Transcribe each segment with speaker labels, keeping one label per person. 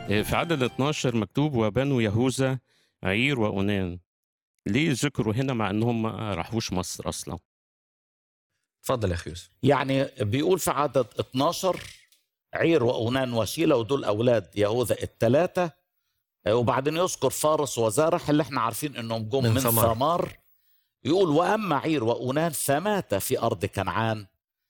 Speaker 1: آه، في عدد 12 مكتوب وبنو يهوذا عير وأونان ليه ذكروا هنا مع انهم ما راحوش مصر اصلا
Speaker 2: اتفضل يا اخي يوسف
Speaker 3: يعني بيقول في عدد 12 عير وأونان وشيلة ودول أولاد يهوذا الثلاثة وبعدين يذكر فارس وزارح اللي احنا عارفين انهم جم
Speaker 2: من
Speaker 3: من,
Speaker 2: ثمار.
Speaker 3: ثمار يقول واما عير وأونان فمات في ارض كنعان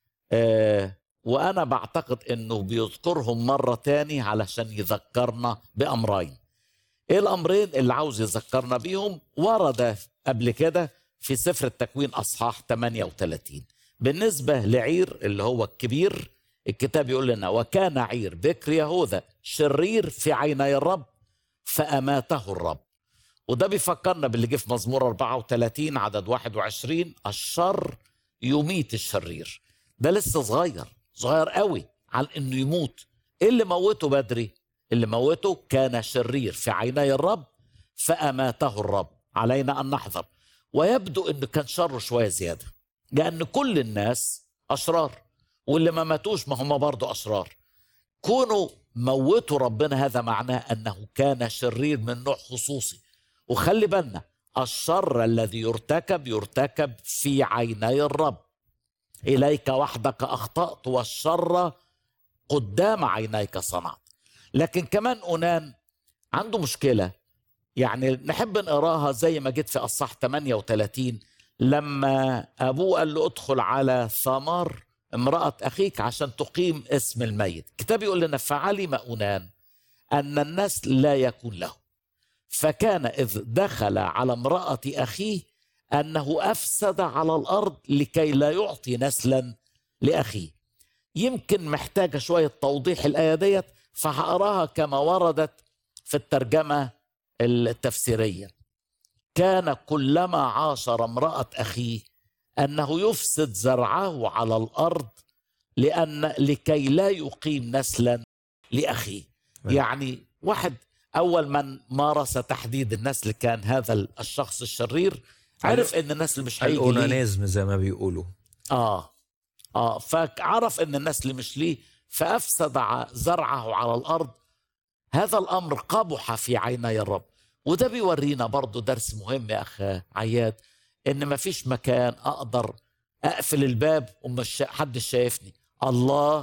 Speaker 3: آه وانا بعتقد انه بيذكرهم مرة تاني علشان يذكرنا بامرين ايه الامرين اللي عاوز يذكرنا بيهم ورد قبل كده في سفر التكوين اصحاح 38 بالنسبة لعير اللي هو الكبير الكتاب يقول لنا وكان عير بكر يهوذا شرير في عيني الرب فأماته الرب وده بيفكرنا باللي جه في مزمور 34 عدد 21 الشر يميت الشرير ده لسه صغير صغير قوي على انه يموت ايه اللي موته بدري اللي موته كان شرير في عيني الرب فأماته الرب علينا أن نحذر ويبدو أنه كان شره شوية زيادة لأن كل الناس أشرار واللي ما ماتوش ما هم برضو أشرار كونوا موتوا ربنا هذا معناه أنه كان شرير من نوع خصوصي وخلي بالنا الشر الذي يرتكب يرتكب في عيني الرب إليك وحدك أخطأت والشر قدام عينيك صنعت لكن كمان أونان عنده مشكلة يعني نحب نقراها زي ما جيت في أصح 38 لما أبوه قال له ادخل على ثمار امرأة أخيك عشان تقيم اسم الميت الكتاب يقول لنا فعلم أونان أن النسل لا يكون له فكان إذ دخل على امرأة أخيه أنه أفسد على الأرض لكي لا يعطي نسلا لأخيه يمكن محتاجة شوية توضيح الآية ديت فهقراها كما وردت في الترجمة التفسيرية كان كلما عاشر امرأة أخيه أنه يفسد زرعه على الأرض لأن لكي لا يقيم نسلا لأخيه يعني واحد أول من مارس تحديد النسل كان هذا الشخص الشرير عرف ان النسل مش هيجي ليه
Speaker 2: الاونانيزم زي ما بيقولوا
Speaker 3: اه اه فعرف ان النسل مش ليه فافسد ع- زرعه على الارض هذا الامر قبح في عيني الرب وده بيورينا برضو درس مهم يا اخ عياد ان مفيش مكان اقدر اقفل الباب ومش حد شايفني الله